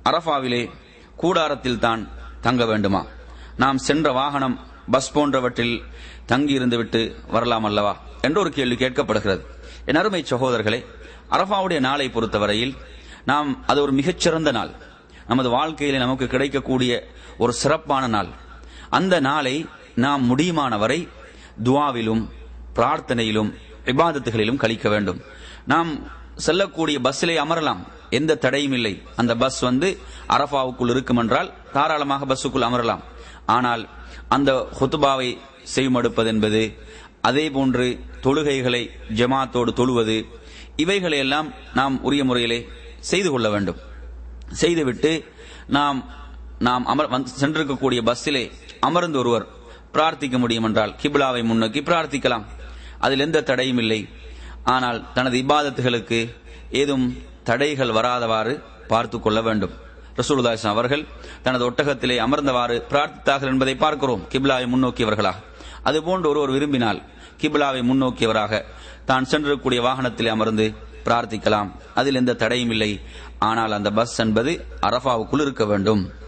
அரஃபாவிலே கூடாரத்தில் தான் தங்க வேண்டுமா நாம் சென்ற வாகனம் பஸ் போன்றவற்றில் தங்கியிருந்து விட்டு வரலாம் அல்லவா என்ற ஒரு கேள்வி கேட்கப்படுகிறது என் அருமை சகோதரர்களே அரஃபாவுடைய நாளை பொறுத்தவரையில் நாம் அது ஒரு மிகச்சிறந்த நாள் நமது வாழ்க்கையில நமக்கு கிடைக்கக்கூடிய ஒரு சிறப்பான நாள் அந்த நாளை நாம் முடியுமானவரை துவாவிலும் பிரார்த்தனையிலும் விவாதத்துகளிலும் கழிக்க வேண்டும் நாம் செல்லக்கூடிய பஸ்ஸிலே அமரலாம் எந்த தடையும் இல்லை அந்த பஸ் வந்து அரஃபாவுக்குள் இருக்கும் என்றால் தாராளமாக பஸ்ஸுக்குள் அமரலாம் ஆனால் அந்த ஹுத்துபாவை செய்மடுப்பது என்பது அதே போன்று தொழுகைகளை ஜமாத்தோடு தொழுவது இவைகளை எல்லாம் நாம் உரிய முறையிலே செய்து கொள்ள வேண்டும் செய்துவிட்டு நாம் நாம் அமர் வந்து- சென்றிருக்கக்கூடிய பஸ்ஸிலே அமர்ந்து ஒருவர் பிரார்த்திக்க முடியும் என்றால் கிப்லாவை முன்னோக்கி பிரார்த்திக்கலாம் அதில் எந்த தடையும் இல்லை ஆனால் தனது இபாதத்துகளுக்கு ஏதும் தடைகள் வராதவாறு பார்த்து கொள்ள வேண்டும் ரசூலுல்லாஹி அவர்கள் தனது ஒட்டகத்திலே அமர்ந்தவாறு பிரார்த்தித்தார்கள் என்பதை பார்க்கிறோம் கிப்லாவை முன்னோக்கியவர்களாக அதுபோன்று ஒருவர் விரும்பினால் கிப்லாவை முன்னோக்கியவராக தான் சென்றிருக்கக்கூடிய வாகனத்திலே அமர்ந்து பிரார்த்திக்கலாம் அதில் எந்த தடையும் இல்லை ஆனால் அந்த பஸ் என்பது அரஃபாவுக்குள் இருக்க வேண்டும்